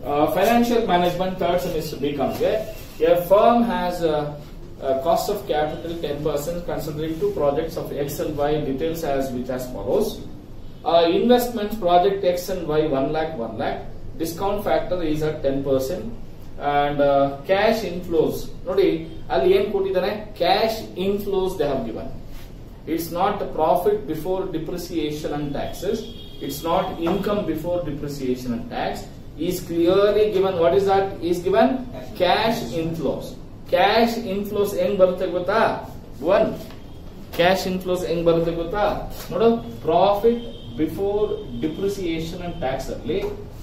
Financial management third semester ಬಿಕಾಮ್ಗೆ a firm has cost of capital ten percent considering two projects of X and Y details as which as follows investment project X and Y one lakh one lakh discount factor is at ten percent and cash inflows ನೋಡಿ ಅಲ್ಲಿ ಏನ್ ಕೊಟ್ಟಿದ್ದಾನೆ cash inflows they have given It's not profit before depreciation and taxes. It's not income before depreciation and tax. Is clearly given. What is that? Is given cash inflows. Cash inflows ಹೆಂಗ್ ಬರುತ್ತೆ ಗೊತ್ತಾ one cash inflows ಹೆಂಗ್ ಬರುತ್ತೆ ಗೊತ್ತಾ ನೋಡು profit before depreciation and tax ಅಲ್ಲಿ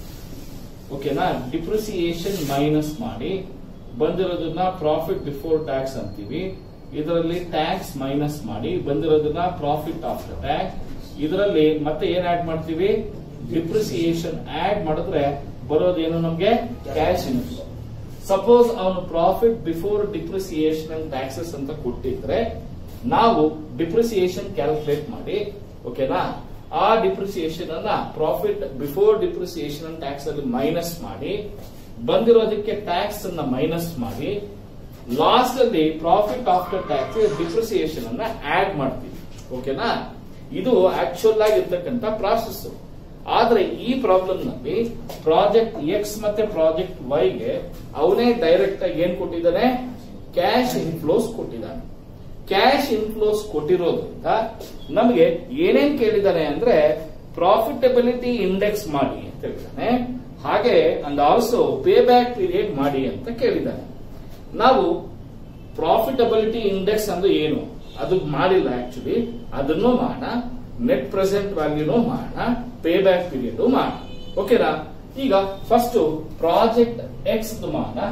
ಓಕೆನಾ depreciation minus ಮಾಡಿ ಬಂದಿರೋದನ್ನ ಪ್ರಾಫಿಟ್ ಬಿಫೋರ್ ಟ್ಯಾಕ್ಸ್ ಅಂತೀವಿ ಇದರಲ್ಲಿ ಟ್ಯಾಕ್ಸ್ ಮೈನಸ್ ಮಾಡಿ ಬಂದಿರೋದನ್ನ ಪ್ರಾಫಿಟ್ ಆಫ್ಟರ್ ಟ್ಯಾಕ್ಸ್ ಇದರಲ್ಲಿ ಮತ್ತೆ ಏನ್ ಆಡ್ ಮಾಡ್ತೀವಿ ಡಿಪ್ರಿಸಿಯೇಷನ್ ಆಡ್ ಮಾಡಿದ್ರೆ ಬರೋದೇನು ನಮ್ಗೆ ಕ್ಯಾಶ್ ಇನ್ಫ್ಲೋ ಸಪೋಸ್ ಅವನು profit before depreciation and taxes ಅಂತ ಕೊಟ್ಟಿದ್ರೆ ನಾವು ಡಿಪ್ರಿಸಿಯೇಷನ್ ಕ್ಯಾಲ್ಕುಲೇಟ್ ಮಾಡಿ ಓಕೆನಾ ಆ ಡಿಪ್ರಿಸಿಯೇಷನ್ ಅನ್ನ profit before depreciation and tax ಅಲ್ಲಿ ಮೈನಸ್ ಮಾಡಿ ಬಂದಿರೋದಕ್ಕೆ ಟ್ಯಾಕ್ಸ್ ಅನ್ನ ಮೈನಸ್ ಮಾಡಿ ಲಾಸ್ಟ್ ಅಲ್ಲಿ ಪ್ರಾಫಿಟ್ ಆಫ್ಟರ್ ಟ್ಯಾಕ್ಸ್ ಡಿಪ್ರಿಸಿಯೇಷನ್ ಅನ್ನ ಆಡ್ ಮಾಡ್ತೀವಿ ಓಕೆನಾ ಇದು ಆಕ್ಚುಯಲ್ ಆಗಿರ್ತಕ್ಕಂಥ ಪ್ರಾಸೆಸ್ ಆದ್ರೆ ಈ ಪ್ರಾಬ್ಲಮ್ ನಲ್ಲಿ ಪ್ರಾಜೆಕ್ಟ್ ಎಕ್ಸ್ ಮತ್ತೆ ಪ್ರಾಜೆಕ್ಟ್ ವೈಗೆ ಅವನೇ ಡೈರೆಕ್ಟ್ ಆಗಿ ಏನ್ ಕೊಟ್ಟಿದ್ದಾನೆ ಕ್ಯಾಶ್ ಇನ್ಫ್ಲೋಸ್ ಕೊಟ್ಟಿದ್ದಾನೆ ಕ್ಯಾಶ್ ಇನ್ಫ್ಲೋಸ್ ಕೊಟ್ಟಿರೋದ್ರಿಂದ ನಮಗೆ ಏನೇನ್ ಕೇಳಿದಾನೆ ಅಂದ್ರೆ ಪ್ರಾಫಿಟಬಿಲಿಟಿ ಇಂಡೆಕ್ಸ್ ಮಾಡಿ ಅಂತ ಹೇಳಿದಾನೆ ಹಾಗೆ and also pay back period ಮಾಡಿ ಅಂತ ಕೇಳಿದ್ದಾನೆ ನಾವು ಪ್ರಾಫಿಟಬಿಲಿಟಿ ಇಂಡೆಕ್ಸ್ ಅಂದ್ರೆ ಏನು ಅದು ಮಾಡಿಲ್ಲ ಆಕ್ಚುಲಿ ಅದನ್ನು ಮಾಡೋಣ ನೆಟ್ ಪ್ರೆಸೆಂಟ್ ವ್ಯಾಲ್ಯೂನು ಮಾಡೋಣ ಪೇ ಬ್ಯಾಕ್ ಪೀರಿಯಡ್ ಮಾಡೋಣ ಓಕೆನಾ ಈಗ ಫಸ್ಟ್ ಪ್ರಾಜೆಕ್ಟ್ ಎಕ್ಸ್ ಮಾಡೋಣ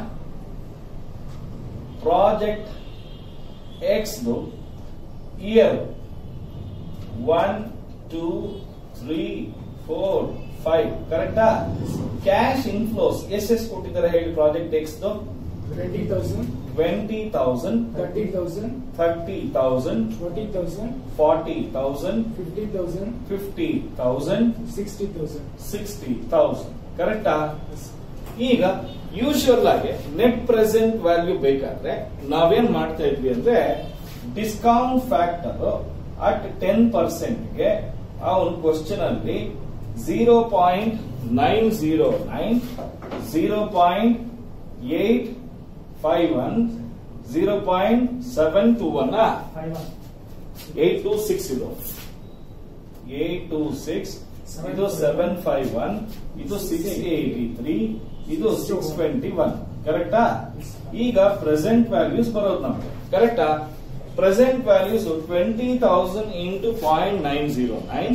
project X year one two three four five ಕರೆಕ್ಟಾ ಕ್ಯಾಶ್ ಇನ್ಫ್ಲೋಸ್ ಎಷ್ಟೆಷ್ಟು ಕೊಟ್ಟಿದ್ದಾರೆ ಹೇಳಿ project X twenty thousand twenty thousand thirty thousand thirty thousand forty thousand forty thousand fifty thousand fifty thousand sixty thousand sixty thousand ಕರೆಕ್ಟಾ ಈಗ usual ಆಗಿ net present value ಬೇಕಾದ್ರೆ ನಾವೇನ್ ಮಾಡ್ತಾ ಇದ್ವಿ ಅಂದ್ರೆ ಡಿಸ್ಕೌಂಟ್ ಫ್ಯಾಕ್ಟರ್ ಅಟ್ ಟೆನ್ ಪರ್ಸೆಂಟ್ಗೆ ಅವನ್ ಕ್ವಶನ್ ಅಲ್ಲಿ zero point nine zero nine zero point eight five one zero point seven two one eight two six ಇದು ಏಟ್ ಟು ಸಿಕ್ಸ್ ಇದು ಸೆವೆನ್ ಫೈವ್ ಒನ್ ಇದು ಸಿಕ್ಸ್ ಏಟಿ ತ್ರೀ ಇದು six twenty one ಕರೆಕ್ಟಾ ಈಗ present values ಬರೋದು ನಮ್ಗೆ ಕರೆಕ್ಟಾ present values twenty thousand into point nine zero nine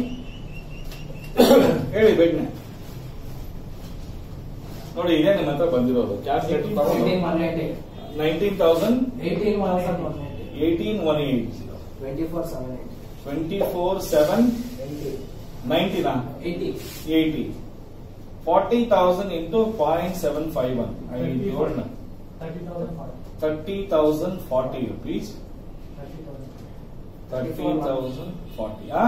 ಹೇಳಿ ಬೆಡ್ನೆ ನೋಡಿ ಇದೇ ನಿಮ್ಮ ಹತ್ರ ಬಂದಿರೋದು calculator nineteen thousand eighteen one eight zero twenty four seven ನೈನ್ಟೀನಾ eighty forty thousand into point seven five one thirty thousand forty rupees thirty thousand forty ಆ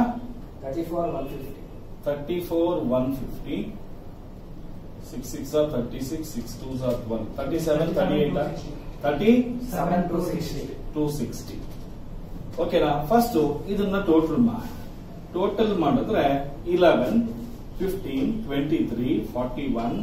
thirty four one fifty six six or thirty six six two or one thirty seven thirty eight thirty two sixty ಓಕೆನಾ first ಇದನ್ನ total ಮಾಡಿ total ಮಾಡಿದ್ರೆ eleven fifteen twenty three forty one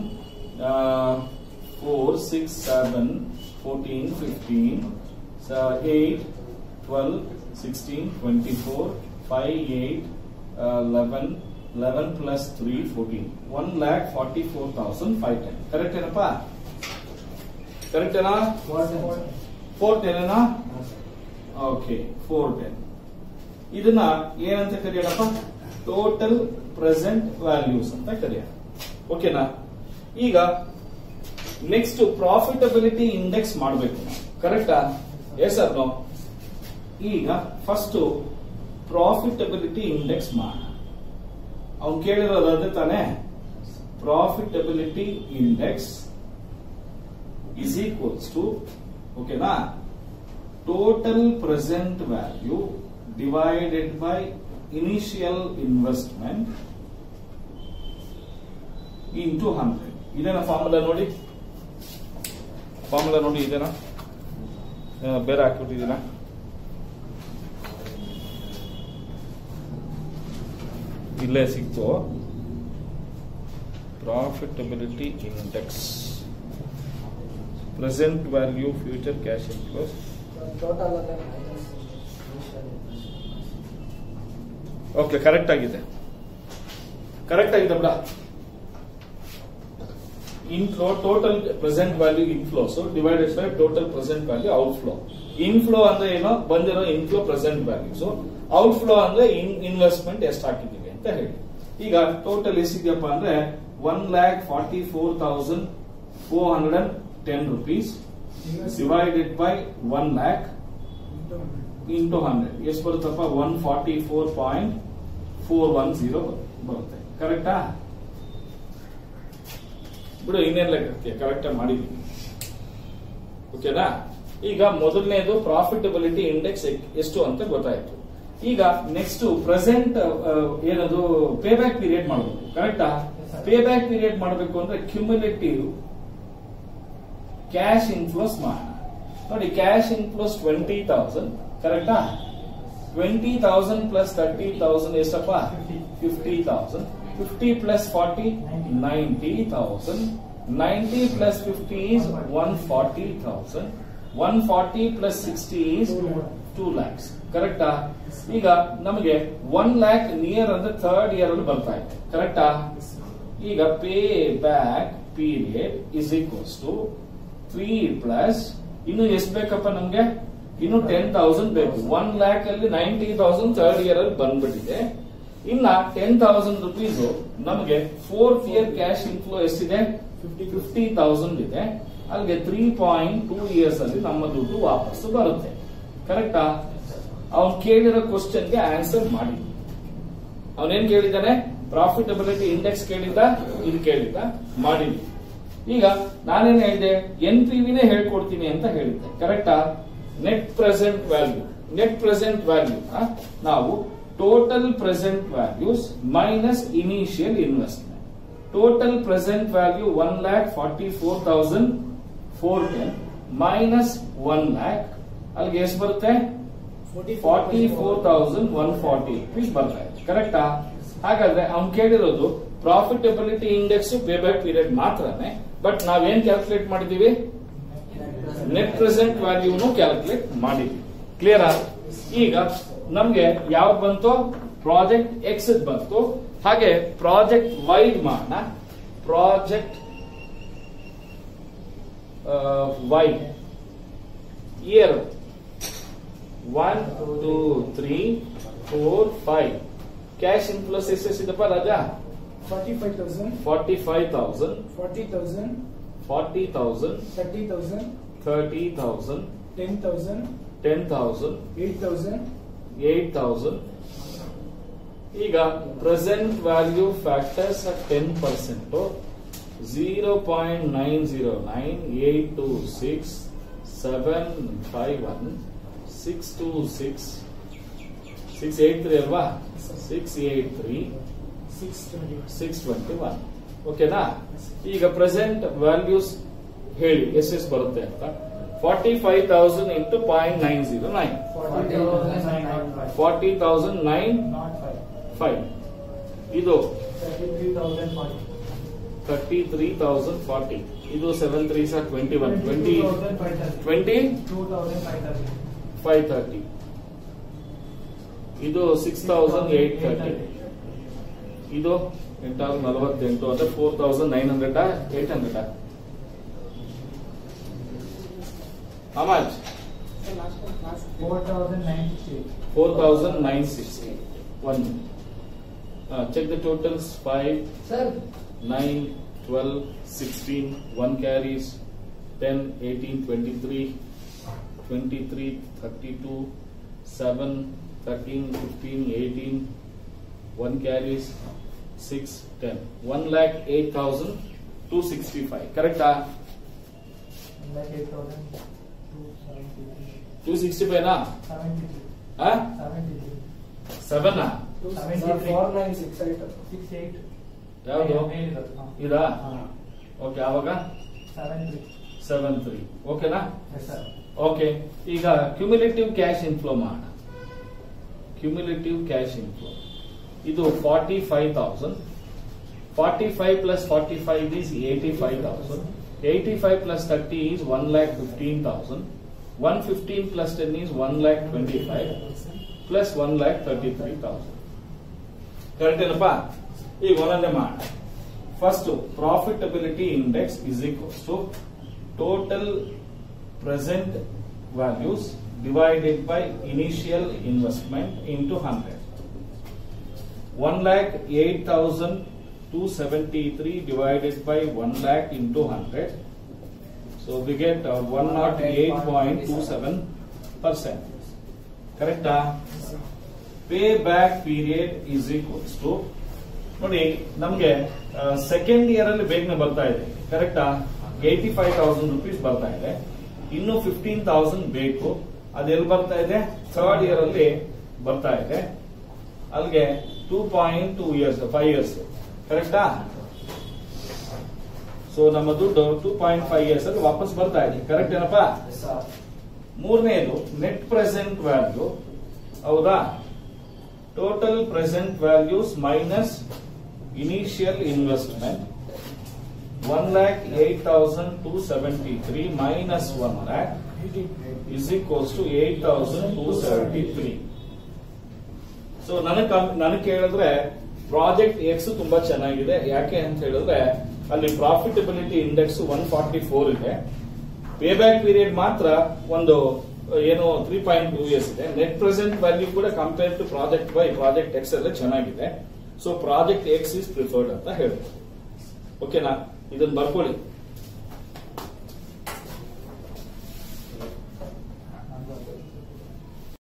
four six seven fourteen fifteen eight twelve sixteen twenty four five eight eleven eleven plus three fourteen one lakh forty four thousand five ten correct ಏನಪ್ಪಾ correct ಏನಾ four ten ಏನಾ okay four ten ಇದನ್ನ ಏನಂತ ಕರೆಯೋಣಪ್ಪ total present values ಅಂತ ಕರೆಯೋಣ ಓಕೆನಾ ಈಗ next profitability index ಮಾಡಬೇಕು ಕರೆಕ್ಟಾ ಎಸ್ ಸರ್ ನೋ ಈಗ ಫಸ್ಟ್ ಪ್ರಾಫಿಟಬಿಲಿಟಿ ಇಂಡೆಕ್ಸ್ ಮಾಡ ಅವ್ನು ಕೇಳಿರೋದು ಅದೇ ತಾನೇ profitability index is equals to ಓಕೆನಾ total present value divided by initial investment into hundred ಇದೇನಾ ಫಾರ್ಮುಲಾ ನೋಡಿ ಫಾರ್ಮುಲಾ ನೋಡಿ ಇದೇನಾ ಆ, ಬೇರೆ ಹಾಕ್ಬಿಟ್ಟಿದ್ದೀನಾ ಇಲ್ಲೇ ಸಿಕ್ತು profitability index present value future cash inflows total ಅಲ್ಲೇ ಓಕೆ ಕರೆಕ್ಟ್ ಆಗಿದೆ ಕರೆಕ್ಟ್ ಆಗಿದೆ ಬಿಡ inflow total present value inflows divided by total present value outflow inflow ಅಂದ್ರೆ ಏನೋ ಬಂದಿರೋ ಇನ್ಫ್ಲೋ ಪ್ರೆಸೆಂಟ್ ವ್ಯಾಲ್ಯೂಸ್ ಔಟ್ಫ್ಲೋ ಅಂದ್ರೆ ಇನ್ವೆಸ್ಟ್ಮೆಂಟ್ ಎಷ್ಟು ಹಾಕಿದ್ದೀವಿ ಅಂತ ಹೇಳಿ ಈಗ ಟೋಟಲ್ ಎಷ್ಟಿದೆಯಪ್ಪ ಅಂದ್ರೆ one lakh forty four thousand four hundred and ten rupees divided by one lakh into hundred ಎಷ್ಟು ಬರುತ್ತಪ್ಪ one forty four point four one zero ಬರುತ್ತೆ ಕರೆಕ್ಟಾ ಬಿಡು ಇನ್ನೇನ್ ಲೆಕ್ಕಕ್ಕೆ ಕರೆಕ್ಟ್ ಮಾಡಿದೀವಿ ಓಕೆನಾ ಈಗ ಮೊದಲನೇದು ಪ್ರಾಫಿಟಬಿಲಿಟಿ ಇಂಡೆಕ್ಸ್ ಎಷ್ಟು ಅಂತ ಗೊತ್ತಾಯ್ತು ಈಗ ನೆಕ್ಸ್ಟ್ ಪ್ರೆಸೆಂಟ್ ಏನದು ಪೇ ಬ್ಯಾಕ್ ಪೀರಿಯಡ್ ಮಾಡಬೇಕು ಕರೆಕ್ಟಾ ಪೇ ಬ್ಯಾಕ್ ಪೀರಿಯಡ್ ಮಾಡಬೇಕು ಅಂದ್ರೆ ಕ್ಯುಮುಲೇಟಿವ್ ಕ್ಯಾಶ್ ಇನ್ಫ್ಲೋಸ್ ಮಾಡೋಣ ನೋಡಿ ಕ್ಯಾಶ್ ಇನ್ಫ್ಲೋಸ್ ಟ್ವೆಂಟಿ ತೌಸಂಡ್ ಕರೆಕ್ಟಾ twenty thousand plus thirty thousand ಎಷ್ಟಪ್ಪ fifty thousand fifty plus forty ninety thousand ninety plus fifty is one forty thousand one forty plus sixty is two lakhs ಕರೆಕ್ಟಾ ಈಗ ನಮಗೆ one lakh near ಅಂದ್ರೆ third year ಅಲ್ಲಿ ಬರ್ತಾ ಇದೆ ಕರೆಕ್ಟಾ ಈಗ pay back period is equals to three plus ಇನ್ನು ಎಷ್ಟು ಬೇಕಪ್ಪ ನಮ್ಗೆ ಇನ್ನು ಟೆನ್ ತೌಸಂಡ್ ಬೇಕು ಒನ್ ಲ್ಯಾಕ್ ಅಲ್ಲಿ ನೈಂಟಿ ತೌಸಂಡ್ ಥರ್ಡ್ ಇಯರ್ ಅಲ್ಲಿ ಬಂದ್ಬಿಟ್ಟಿದೆ ಇನ್ನ ಟೆನ್ ತೌಸಂಡ್ ರುಪೀಸ್ ನಮಗೆ ಫೋರ್ತ್ ಇಯರ್ ಕ್ಯಾಶ್ ಇನ್ಫ್ಲೋ ಎಷ್ಟಿದೆ ಫಿಫ್ಟಿ ಫಿಫ್ಟಿ ತೌಸಂಡ್ ಇದೆ ಅಲ್ಲಿಗೆ ತ್ರೀ ಪಾಯಿಂಟ್ ಟೂ ಇಯರ್ಸ್ ಅಲ್ಲಿ ನಮ್ಮ ದುಡ್ಡು ವಾಪಸ್ ಬರುತ್ತೆ ಕರೆಕ್ಟಾ ಅವ್ನು ಕೇಳಿರೋ ಕ್ವಶನ್ಗೆ ಆನ್ಸರ್ ಮಾಡಿ ಅವನೇನ್ ಕೇಳಿದ್ದಾನೆ ಪ್ರಾಫಿಟಬಿಲಿಟಿ ಇಂಡೆಕ್ಸ್ ಕೇಳಿದ್ದ ಇದು ಕೇಳಿದ್ದ ಮಾಡಿದ್ವಿ ಈಗ ನಾನೇನ್ ಹೇಳಿದೆ ಎನ್ ಪಿ ವಿನೇ ಹೇಳ್ಕೊಡ್ತೀನಿ ಅಂತ ಹೇಳಿದ್ದೆ ಕರೆಕ್ಟಾ net present value net present value ನಾವು total present values minus initial investment total present value one lakh forty four thousand four ten minus one lakh ಅಲ್ಲಿಗೆ ಎಷ್ಟು ಬರುತ್ತೆ forty four thousand one forty rupees ಬರ್ತಾ ಇದೆ ಕರೆಕ್ಟಾ ಹಾಗಾದ್ರೆ ಅವ್ನು ಕೇಳಿರೋದು profitability index pay back period ಮಾತ್ರನೇ ಬಟ್ ನಾವೇನ್ ಕ್ಯಾಲ್ಕುಲೇಟ್ ಮಾಡಿದೀವಿ ನೆಟ್ ಪ್ರೆಸೆಂಟ್ ವ್ಯಾಲ್ಯೂನು ಕ್ಯಾಲ್ಕುಲೇಟ್ ಮಾಡಿದ್ವಿ ಕ್ಲಿಯರ್ ಈಗ ನಮ್ಗೆ ಯಾವ್ದು ಬಂತು ಪ್ರಾಜೆಕ್ಟ್ ಎಕ್ಸ್ ಬಂತು ಹಾಗೆ ಪ್ರಾಜೆಕ್ಟ್ ವೈಡ್ ಮಾಡೋಣ project Y year one two three four five cash inflows ಎಷ್ಟೆಷ್ಟಿದಪ್ಪ ರಾಜಾ forty five thousand forty five thousand forty thousand forty thousand thirty thousand thirty thousand ten thousand ten thousand eight thousand eight thousand ಈಗ present value factors ten percent zero point nine zero nine eight two six seven five one six two six six eight three ಅಲ್ವಾ six eight three six twenty six twenty one ಓಕೆನಾ ಈಗ present values ಹೇಳಿ ಎಷ್ಟೆಷ್ಟು ಬರುತ್ತೆ ಅಂತ forty five thousand into point nine zero nine forty thousand nine nought five five ಇದು thirty three thousand forty thirty three thousand forty ಇದು seven three sir twenty one twenty twenty two thousand five thirty five thirty ಇದು six thousand eight thirty ಇದು ಎಂಟಾರು ನಲವತ್ತೆಂಟು ಅಂದ್ರೆ four thousand nine hundred eight hundred ಅಮಾಜ್ four thousand nine sixty four thousand nine sixty one check the totals five sir 9, 12, 16, 1 carries, 10, 18, 23, 23, 32, 7, 13, 15, 18, 1 carries, 6, 10. 1 lakh 8,265. Correct? ah? Eight thousand two seventy 265 na? Seventy three Huh? Seventy three 7 na? Four nine six eight six eight ಯಾವುದು ಇದಾ okay ಆವಾಗ seven three seven three ಓಕೆನಾ yes sir okay ಈಗ cumulative cash inflow ಮಾಡೋಣ cumulative cash inflow ಇದು forty five thousand forty five plus forty five is eighty five thousand eighty five plus thirty is one lakh fifteen thousand one fifteen plus ten is one lakh twenty five plus one lakh thirty three thousand correct ಏನಪ್ಪ ಈಗ ಒಂದೊಂದೇ ಮಾಡ first profitability index is equals to total present values divided by initial investment into hundred one lakh eight thousand two seventy three divided by one lakh into hundred so we get one nought eight point two seven percent ಕರೆಕ್ಟಾ pay back period is equals to ನೋಡಿ ನಮ್ಗೆ second year ಅಲ್ಲಿ ಬೇಗನೆ ಬರ್ತಾ ಇದೆ ಕರೆಕ್ಟಾ eighty five thousand rupees ಬರ್ತಾ ಇದೆ ಇನ್ನು ಫಿಫ್ಟೀನ್ ತೌಸಂಡ್ ಬೇಕು ಅದೆಲ್ಲಿ ಬರ್ತಾ ಇದೆ ಥರ್ಡ್ ಇಯರ್ ಅಲ್ಲಿ ಬರ್ತಾ ಇದೆ ಅಲ್ಲಿಗೆ two point two years five years ಕರೆಕ್ಟಾ ಸೊ ನಮ್ಮ ದುಡ್ಡು ಟೂ ಪಾಯಿಂಟ್ ಫೈವ್ ಇಯರ್ಸ್ ಅಲ್ಲಿ ವಾಪಸ್ ಬರ್ತಾ ಇದೆ ಕರೆಕ್ಟ್ ಏನಪ್ಪಾ ಮೂರನೇದು ನೆಟ್ ಪ್ರೆಸೆಂಟ್ ವ್ಯಾಲ್ಯೂ ಹೌದಾ total present values minus initial investment one lakh eight thousand two seventy three minus one lakh is equals to eight thousand two seventy three so ನನಗ್ ನನಗೆ ಕೇಳಿದ್ರೆ ಪ್ರಾಜೆಕ್ಟ್ ಎಕ್ಸ್ ತುಂಬಾ ಚೆನ್ನಾಗಿದೆ ಯಾಕೆ ಅಂತ ಹೇಳಿದ್ರೆ ಅಲ್ಲಿ profitability index one forty four ಇದೆ ಪೇ ಬ್ಯಾಕ್ ಪೀರಿಯಡ್ ಮಾತ್ರ ಒಂದು ಏನು ತ್ರೀ ಪಾಯಿಂಟ್ ಟೂ ಇಯರ್ಸ್ ಇದೆ ನೆಟ್ ಪ್ರೆಸೆಂಟ್ ವ್ಯಾಲ್ಯೂ ಕೂಡ compare to project by project X ಎಲ್ಲ ಚೆನ್ನಾಗಿದೆ so project X is preferred ಅಂತ ಹೇಳ್ಬೋದು ಓಕೆನಾ ಇದನ್ನ ಬರ್ಕೊಳ್ಳಿ